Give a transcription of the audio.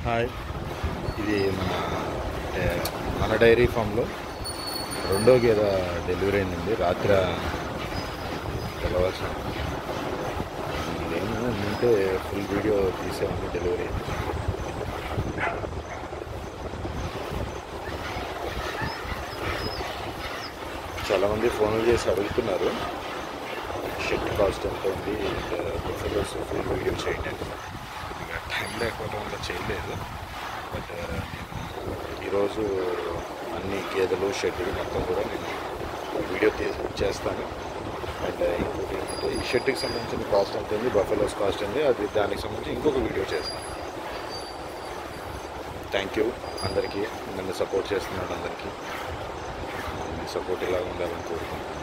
hi ఇది మన అంటే మన డైరీ ఫామ్లో రెండో గేదె డెలివరీ అయిందండి రాత్రి తెలవాల్సిన నేను ఉంటే ఫుల్ వీడియో తీసేవాడిని డెలివరీ అయింది చాలామంది ఫోన్లు చేసి అడుగుతున్నారు షెడ్ కాస్ట్ ఎంత ఉంది బఫెలోస్ ఫుల్ వీడియో చేయండి అని ఇక టైం లేకపోవడం వల్ల చేయలేదు బట్ నేను ఈరోజు అన్ని గేదెలు షెడ్లు మొత్తం కూడా నేను వీడియో తీసి చేస్తాను అండ్ ఇంకోటి ఏంటంటే ఈ షెడ్కి సంబంధించిన కాస్ట్ ఎంత ఉంది బఫెలోస్ కాస్ట్ ఉంది అది దానికి సంబంధించి ఇంకొక వీడియో చేస్తాను థ్యాంక్ యూ అందరికీ నన్ను సపోర్ట్ చేస్తున్నాడు అందరికీ మీ సపోర్ట్ ఇలా ఉండాలని కోరుకుంటున్నాను